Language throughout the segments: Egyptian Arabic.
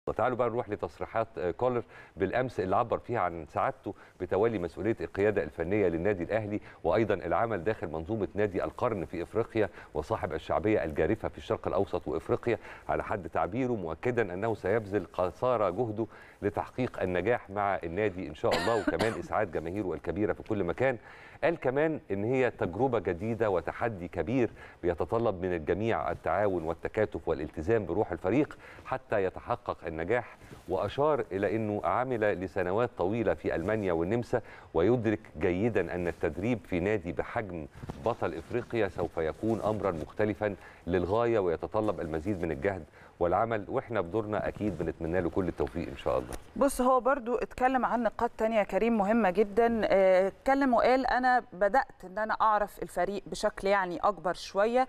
تعالوا بقى نروح لتصريحات كولر بالامس اللي عبر فيها عن سعادته بتولي مسؤوليه القياده الفنيه للنادي الاهلي وايضا العمل داخل منظومه نادي القرن في افريقيا وصاحب الشعبيه الجارفه في الشرق الاوسط وافريقيا على حد تعبيره مؤكدا انه سيبذل قصارى جهده لتحقيق النجاح مع النادي ان شاء الله وكمان اسعاد جماهيره الكبيره في كل مكان قال كمان ان هي تجربه جديده وتحدي كبير بيتطلب من الجميع التعاون والتكاتف والالتزام بروح الفريق حتى يتحقق النجاح واشار الى انه عمل لسنوات طويله في المانيا والنمسا ويدرك جيدا ان التدريب في نادي بحجم بطل افريقيا سوف يكون امرا مختلفا للغايه ويتطلب المزيد من الجهد والعمل واحنا بدورنا اكيد بنتمنى له كل التوفيق ان شاء الله بص هو برضو اتكلم عن نقاط تانية يا كريم مهمة جدا اه، اتكلم وقال أنا بدأت أن أنا أعرف الفريق بشكل يعني أكبر شوية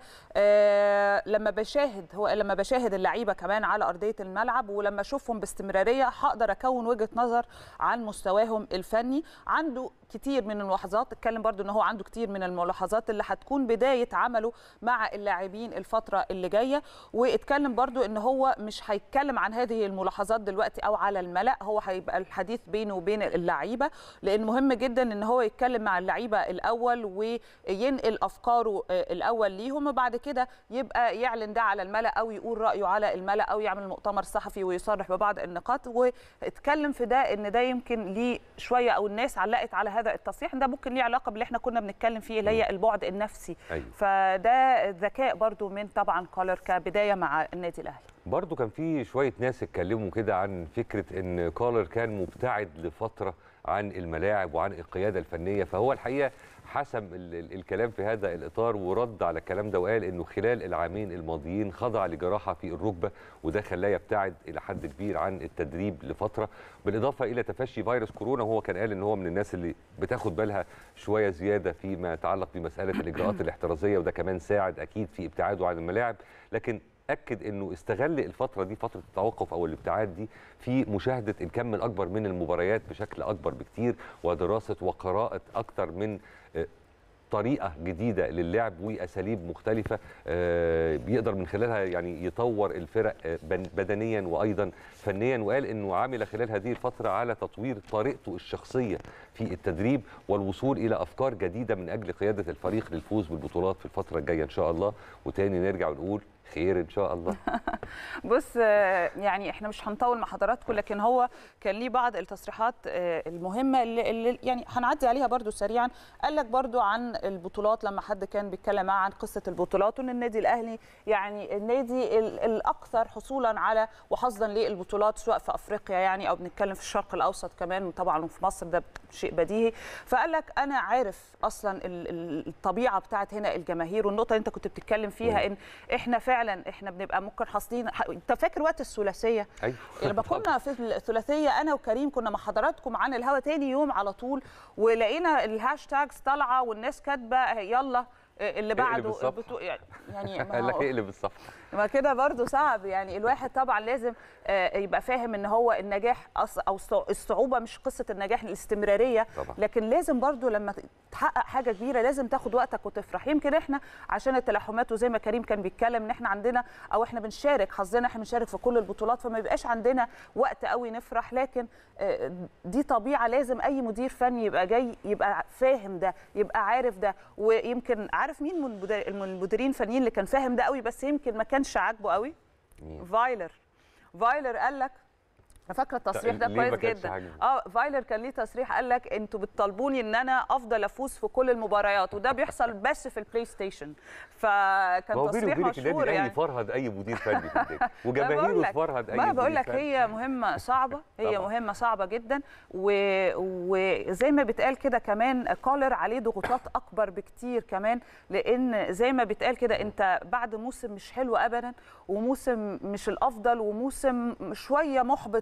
اه، لما بشاهد هو قال لما بشاهد اللعيبة كمان على أرضية الملعب ولما أشوفهم باستمرارية هقدر أكون وجهة نظر عن مستواهم الفني عنده كتير من الملاحظات اتكلم برضو ان هو عنده كتير من الملاحظات اللي هتكون بدايه عمله مع اللاعبين الفتره اللي جايه واتكلم برضو ان هو مش هيتكلم عن هذه الملاحظات دلوقتي او على الملا هو هيبقى الحديث بينه وبين اللعيبه لان مهم جدا ان هو يتكلم مع اللعيبه الاول وينقل افكاره آه، الاول ليهم وبعد كده يبقى يعلن ده على الملا او يقول رايه على الملا او يعمل مؤتمر صحفي ويصرح ببعض النقاط واتكلم في ده ان ده يمكن ليه شويه او الناس علقت على هذا التصريح ده ممكن ليه علاقه باللي احنا كنا بنتكلم فيه اللي هي البعد النفسي أيوة. فده ذكاء برضو من طبعا كولر كبدايه مع النادي الاهلي برضو كان في شويه ناس اتكلموا كده عن فكره ان كولر كان مبتعد لفتره عن الملاعب وعن القياده الفنيه فهو الحقيقه حسم ال- ال- الكلام في هذا الاطار ورد على الكلام ده وقال انه خلال العامين الماضيين خضع لجراحه في الركبه وده خلاه يبتعد الى حد كبير عن التدريب لفتره بالاضافه الى تفشي فيروس كورونا وهو كان قال ان هو من الناس اللي بتاخد بالها شويه زياده فيما يتعلق بمساله الاجراءات الاحترازيه وده كمان ساعد اكيد في ابتعاده عن الملاعب لكن اكد انه استغل الفتره دي فتره التوقف او الابتعاد دي في مشاهده الكم الاكبر من المباريات بشكل اكبر بكتير ودراسه وقراءه اكتر من آه، طريقه جديده للعب واساليب مختلفه آه، بيقدر من خلالها يعني يطور الفرق آه، بن- بدنيا وايضا فنيا وقال انه عمل خلال هذه الفتره على تطوير طريقته الشخصيه في التدريب والوصول الى افكار جديده من اجل قياده الفريق للفوز بالبطولات في الفتره الجايه ان شاء الله وتاني نرجع ونقول خير ان شاء الله بص آه، يعني احنا مش هنطول مع حضراتكم لكن هو كان ليه بعض التصريحات آه، المهمه اللي, اللي يعني هنعدي عليها برضو سريعا قال لك برضو عن البطولات لما حد كان بيتكلم معاه عن قصه البطولات وان النادي الاهلي يعني النادي ال- الاكثر حصولا على وحظا للبطولات سواء في افريقيا يعني او بنتكلم في الشرق الاوسط كمان وطبعا في مصر ده شيء بديهي فقال لك انا عارف اصلا ال- ال- الطبيعه بتاعت هنا الجماهير والنقطه اللي انت كنت بتتكلم فيها ان احنا فعلا احنا بنبقى ممكن حاصلين ح- انت فاكر وقت الثلاثيه ايوه لما كنا في الثلاثيه انا وكريم كنا مع حضراتكم عن الهوا تاني يوم على طول ولقينا الهاشتاجز طالعه والناس كاتبه يلا اللي بعده الصفحة. البطو- يعني ما قال لك هو- اقلب الصفحه ما كده برضو صعب يعني الواحد طبعا لازم آه، يبقى فاهم ان هو النجاح أص- او الصع- الصعوبه مش قصه النجاح الاستمراريه طبعا. لكن لازم برضو لما تحقق حاجه كبيره لازم تاخد وقتك وتفرح يمكن احنا عشان التلاحمات وزي ما كريم كان بيتكلم ان احنا عندنا او احنا بنشارك حظنا احنا بنشارك في كل البطولات فما يبقاش عندنا وقت قوي نفرح لكن آه، دي طبيعه لازم اي مدير فني يبقى جاي يبقى فاهم ده يبقى عارف ده ويمكن عارف مين من المدير- من المديرين الفنيين اللي كان فاهم ده قوي بس يمكن ما كانش عاجبه قوي مين؟ فايلر فايلر قال لك انا فاكره التصريح ده ليه ما كويس كانش جدا عاجبه؟ اه فايلر كان ليه تصريح قال لك انتوا بتطالبوني ان انا افضل افوز في كل المباريات وده بيحصل بس في البلاي ستيشن فكان ما هو بيني تصريح وبينك النادي مشهور الاهلي يعني فرهد اي مدير فني في النادي ما بقول وجماهيره لك- تفرهد اي ما مدير بقول لك فني. هي مهمه صعبه هي طبعاً. مهمه صعبه جدا و- وزي ما بيتقال كده كمان كولر عليه ضغوطات اكبر بكتير كمان لان زي ما بيتقال كده انت بعد موسم مش حلو ابدا وموسم مش الافضل وموسم شويه محبط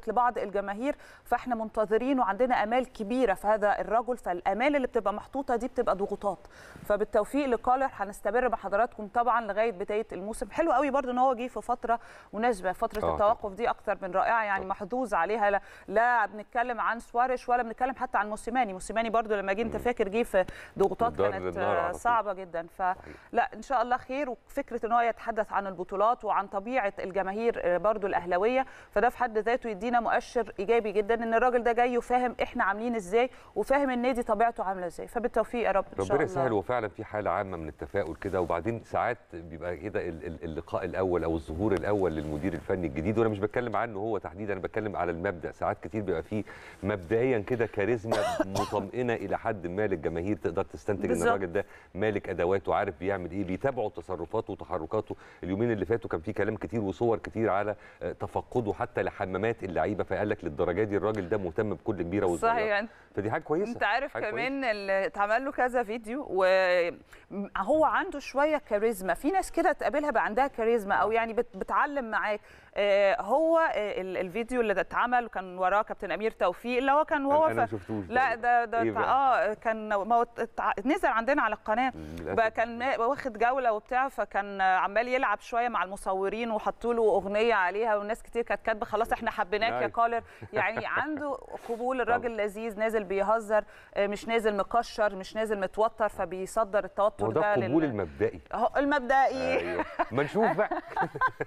لبعض الجماهير فاحنا منتظرين وعندنا امال كبيره في هذا الرجل فالامال اللي بتبقى محطوطه دي بتبقى ضغوطات فبالتوفيق لكولر هنستمر مع حضراتكم طبعا لغايه بدايه الموسم حلو قوي برضو ان هو جه في فتره مناسبه فتره آه، التوقف دي اكتر من رائعه يعني طبعاً. محظوظ عليها لا, لا بنتكلم عن سواريش ولا بنتكلم حتى عن موسيماني موسيماني برضو لما جه انت فاكر جه في ضغوطات الدار كانت للنار على آه، طول. صعبه جدا فلا ان شاء الله خير وفكره ان هو يتحدث عن البطولات وعن طبيعه الجماهير آه، برضو الاهلاويه فده في حد ذاته يدينا مؤشر ايجابي جدا ان الراجل ده جاي وفاهم احنا عاملين ازاي وفاهم النادي طبيعته عامله ازاي فبالتوفيق يا رب ان شاء ربنا الله يسهل وفعلا في حاله عامه من التفاؤل كده وبعدين ساعات بيبقى كده ال- ال- اللقاء الاول او الظهور الاول للمدير الفني الجديد وانا مش بتكلم عنه هو تحديدا انا بتكلم على المبدا ساعات كتير بيبقى فيه مبدئيا كده كاريزما مطمئنه الى حد ما للجماهير تقدر تستنتج ان بالظبط. الراجل ده مالك ادواته عارف بيعمل ايه بيتابعوا تصرفاته وتحركاته اليومين اللي فاتوا كان في كلام كتير وصور كتير على آه، تفقده حتى لحمامات اللعيبه فقال لك للدرجه دي الراجل ده مهتم بكل كبيره وصغيره صحيح فدي حاجه كويسه انت عارف حاجة كمان اللي اتعمل له كذا فيديو وهو عنده شويه كاريزما في ناس كده تقابلها بقى عندها كاريزما او يعني بت- بتعلم معاك آه، هو آه، ال- الفيديو اللي اتعمل كان وراه كابتن امير توفيق اللي هو كان وهو انا ما ف- شفتوش لا ده ده إيه بتاع- بقى؟ اه كان ما هو اتع- نزل عندنا على القناه للأسف. بقى كان ما- واخد جوله وبتاع فكان عمال يلعب شويه مع المصورين وحطوا له اغنيه عليها والناس كتير كانت كاتبه خلاص احنا حبيناك يا نايس. كولر يعني عنده قبول الراجل لذيذ نازل بيهزر آه، مش نازل مكشر مش نازل متوتر فبيصدر التوتر وده ده القبول لل- المبدئي اهو المبدئي ايوه ما نشوف بقى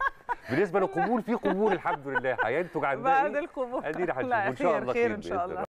بالنسبه للقبول في قبول الحمد لله هينتج عن ده بعد إيه؟ القبول ادينا هنشوف لا، ان شاء خير- الله خير خير ان شاء بإذن الله